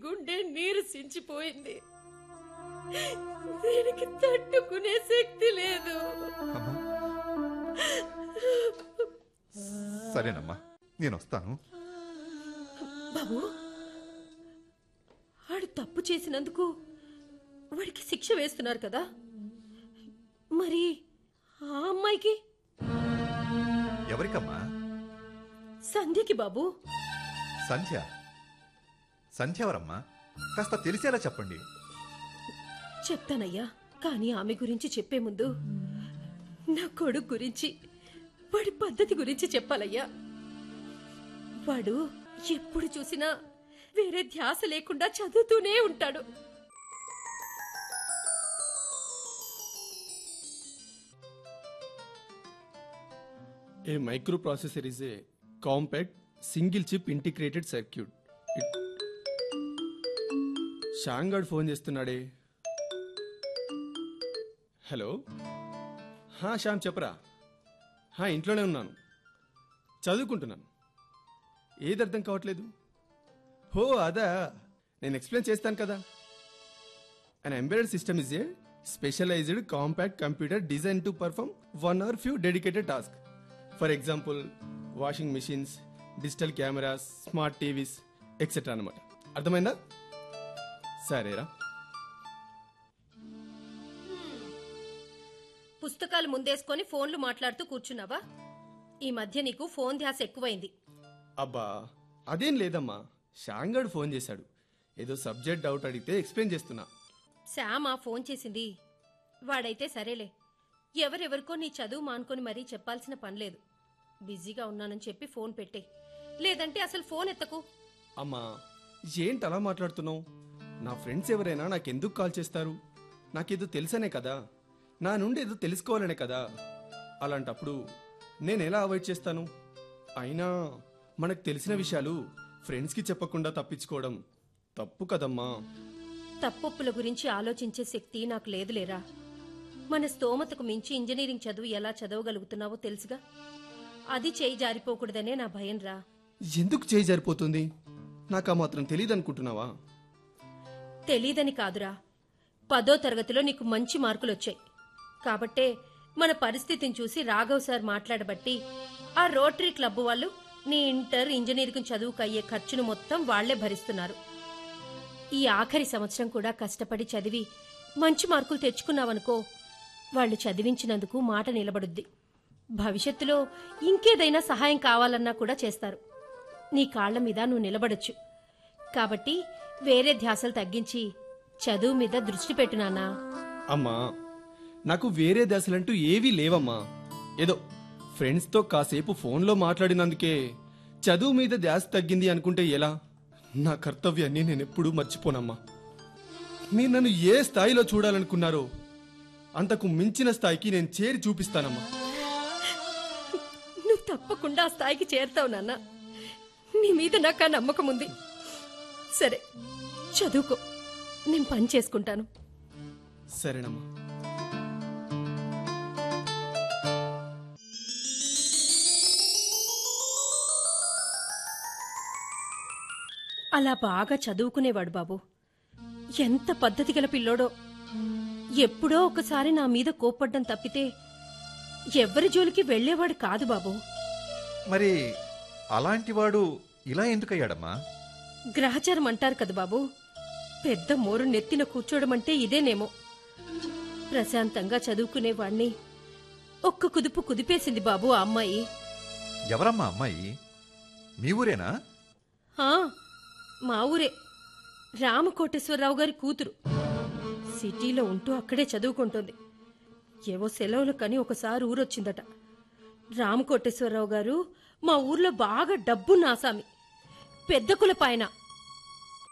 గుండె నీరు సించిపోయింది దీనికి తట్టుకునే శక్తి లేదు అమ్మా సరేనమ్మా నేను వస్తాను బాబు వాడు తప్పు చేసినందుకు వాడికి శిక్ష వేస్తున్నారు కదా మరి ఆ అమ్మాయికి ఎవరికమ్మా సంధ్యకి బాబు సంధ్య సంధ్య ఎవరమ్మా కాస్త తెలిసేలా చెప్పండి చెప్తానయ్యా కానీ ఆమె గురించి చెప్పే ముందు నా కొడుకు గురించి వాడి పద్ధతి గురించి చెప్పాలయ్యా వాడు ఎప్పుడు చూసినా వేరే ధ్యాస లేకుండా చదువుతూనే ఉంటాడు A microprocessor is a compact single chip integrated circuit. It... షాంగాడ్ ఫోన్ చేస్తున్నాడే హలో హా శ్యామ్ చెప్పరా హా ఇంట్లోనే ఉన్నాను చదువుకుంటున్నాను ఏది అర్థం కావట్లేదు హో అదా నేను ఎక్స్ప్లెయిన్ చేస్తాను కదా An embedded system is a specialized compact computer designed to perform one or few dedicated tasks. For example, washing machines, digital cameras, smart TVs, etc. అనమాట అర్థమైందా సరేరా పుస్తకాలు ముందేసుకొని ఫోన్లు మాట్లాడుతూ కూర్చున్నావా ఈ మధ్య నీకు ఫోన్ ధ్యాస ఎక్కువైంది అబ్బా అదేం లేదమ్మా షాంగాడు ఫోన్ చేశాడు ఏదో సబ్జెక్ట్ డౌట్ అడిగితే ఎక్స్ప్లెయిన్ చేస్తున్నా శ్యామ ఫోన్ చేసింది వాడైతే సరేలే ఎవరెవరికో నీ చదువు మానుకొని మరీ చెప్పాల్సిన పనిలేదు బిజీగా ఉన్నానని చెప్పి ఫోన్ పెట్టే లేదంటే అసలు ఫోన్ ఎత్తకు అమ్మా ఏంటి అలా మాట్లాడుతున్నావు నా ఫ్రెండ్స్ ఎవరైనా నాకెందుకు కాల్ చేస్తారు నాకేదో తెలుసనే కదా నా నుండి ఏదో తెలుసుకోవాలనే కదా అలాంటప్పుడు నేను ఎలా అవాయిడ్ చేస్తాను అయినా మనకు తెలిసిన విషయాలు ఫ్రెండ్స్కి చెప్పకుండా తప్పించుకోవడం తప్పు కదమ్మా తప్పొప్పుల గురించి ఆలోచించే శక్తి నాకు లేదులేరా మన స్తోమతకు మించి ఇంజనీరింగ్ చదువు ఎలా చదవగలుగుతున్నావో తెలుసుగా అది చేయి జారిపోకూడదనే నా భయం రా ఎందుకు చేయి జారిపోతుంది నాకు ఆ మాత్రం తెలియదు అనుకుంటున్నావా తెలీదని కాదురా పదో తరగతిలో నీకు మంచి మార్కులు వచ్చాయి కాబట్టే మన పరిస్థితిని చూసి రాఘవ్ సార్ మాట్లాడబట్టి ఆ రోటరీ క్లబ్ వాళ్ళు నీ ఇంటర్ ఇంజనీరింగ్ చదువుకు అయ్యే ఖర్చును మొత్తం వాళ్లే భరిస్తున్నారు ఈ ఆఖరి సంవత్సరం కూడా కష్టపడి చదివి మంచి మార్కులు తెచ్చుకున్నావనుకో వాళ్ళు చదివించినందుకు మాట నిలబడుద్ది భవిష్యత్తులో ఇంకేదైనా సహాయం కావాలన్నా కూడా చేస్తారు నీ కాళ్ల మీద నువ్వు నిలబడొచ్చు కాబట్టి వేరే ధ్యాసలు తగ్గించి చదువు మీద దృష్టి పెట్టు నాన్నా అమ్మా నాకు వేరే దశలంటూ ఏవీ లేవమ్మా ఏదో ఫ్రెండ్స్తో కాసేపు ఫోన్లో మాట్లాడినందుకే చదువు మీద ధ్యాస తగ్గింది అనుకుంటే ఎలా నా కర్తవ్యాన్ని నేను ఎప్పుడూ మర్చిపోనమ్మా మీరు నన్ను ఏ స్థాయిలో చూడాలనుకున్నారో అంతకు మించిన స్థాయికి నేను చేరి చూపిస్తానమ్మా నువ్వు తప్పకుండా ఆ స్థాయికి చేరుతావు నాన్న నీ మీద నాకు ఆ నమ్మకం ఉంది సరే చదువుకో నేను పని చేసుకుంటాను సరేనమ్మా అలా బాగా చదువుకునేవాడు బాబు ఎంత పద్ధతి గల పిల్లోడో ఎప్పుడో ఒకసారి నా మీద కోప్పడ్డం తప్పితే ఎవ్వరి జోలికి వెళ్లేవాడు కాదు బాబు మరి అలాంటి వాడు ఇలా ఎందుకయ్యాడమ్మా గ్రహచారం అంటారు కదా బాబు పెద్ద మోరు నెత్తిన కూర్చోవడం అంటే ఇదేనేమో ప్రశాంతంగా చదువుకునేవాణ్ణి ఒక్క కుదుపు కుదిపేసింది బాబు ఆ అమ్మాయి ఎవరమ్మా అమ్మాయి మీ ఊరేనా ఆ, మా ఊరే రామకోటేశ్వరరావు గారి కూతురు సిటీలో ఉంటూ అక్కడే చదువుకుంటోంది ఏవో సెలవులు కని ఒకసారి ఊరొచ్చిందట రామకోటేశ్వరరావు గారు మా ఊర్లో బాగా డబ్బున్న ఆసామి పెద్ద కులపాయన